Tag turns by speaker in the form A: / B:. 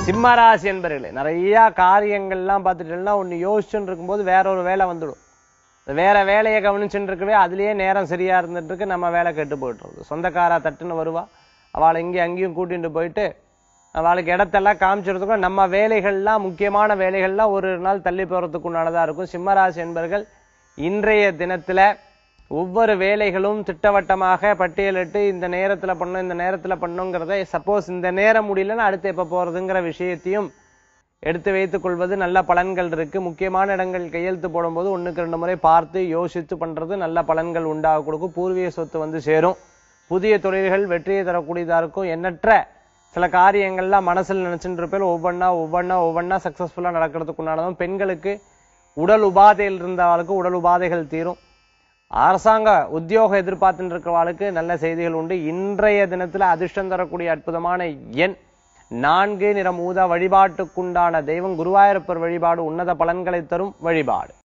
A: சிம்மராசி என்பர்களே நிறைய காரியங்கள்லாம் பார்த்துட்டோம்னா ஒன்று யோசிச்சுன்னு இருக்கும்போது வேற ஒரு வேலை வந்துடும் இந்த வேற வேலையை கவனிச்சுட்டு இருக்கவே அதுலயே நேரம் சரியா இருந்துட்டு இருக்கு நம்ம வேலை கெட்டு போயிட்டு இருக்கு சொந்தக்காரா தட்டுன்னு வருவா அவளை இங்கேயும் அங்கேயும் கூட்டிட்டு போயிட்டு அவளுக்கு இடத்தெல்லாம் காமிச்சிருந்துக்கும் நம்ம வேலைகள்லாம் முக்கியமான வேலைகள்லாம் ஒரு நாள் தள்ளி போறதுக்கு உண்டானதா இருக்கும் சிம்மராசி என்பர்கள் இன்றைய தினத்துல ஒவ்வொரு வேலைகளும் திட்டவட்டமாக பட்டியலிட்டு இந்த நேரத்துல பண்ணும் இந்த நேரத்துல பண்ணுங்கிறத சப்போஸ் இந்த நேரம் முடியலன்னா அடுத்து எப்ப போறதுங்கிற விஷயத்தையும் எடுத்து வைத்துக் கொள்வது நல்ல பலன்கள் இருக்கு முக்கியமான இடங்கள் கையெழுத்து போடும்போது ஒண்ணுக்கு ரெண்டு முறை பார்த்து யோசித்து பண்றது நல்ல பலன்கள் உண்டாக கொடுக்கும் பூர்வீக சொத்து வந்து சேரும் புதிய தொழில்கள் வெற்றியை தரக்கூடியதா இருக்கும் எண்ணற்ற சில காரியங்கள்லாம் மனசுல நினைச்சுட்டு இருப்பேன் ஒவ்வொன்றா ஒவ்வொன்றா ஒவ்வொன்றா சக்சஸ்ஃபுல்லா நடக்கிறதுக்கு உண்டானதும் பெண்களுக்கு உடல் உபாதையில் இருந்தவர்களுக்கு உடல் உபாதைகள் தீரும் அரசாங்க உத்தியோகம் எதிர்பார்த்துட்டு இருக்கிறவர்களுக்கு நல்ல செய்திகள் உண்டு இன்றைய தினத்துல அதிர்ஷ்டம் தரக்கூடிய அற்புதமான எண் நான்கு நிறம் ஊதா வழிபாட்டுக்குண்டான தெய்வம் குருவாயூரப்பர் வழிபாடு உன்னத பலன்களை தரும் வழிபாடு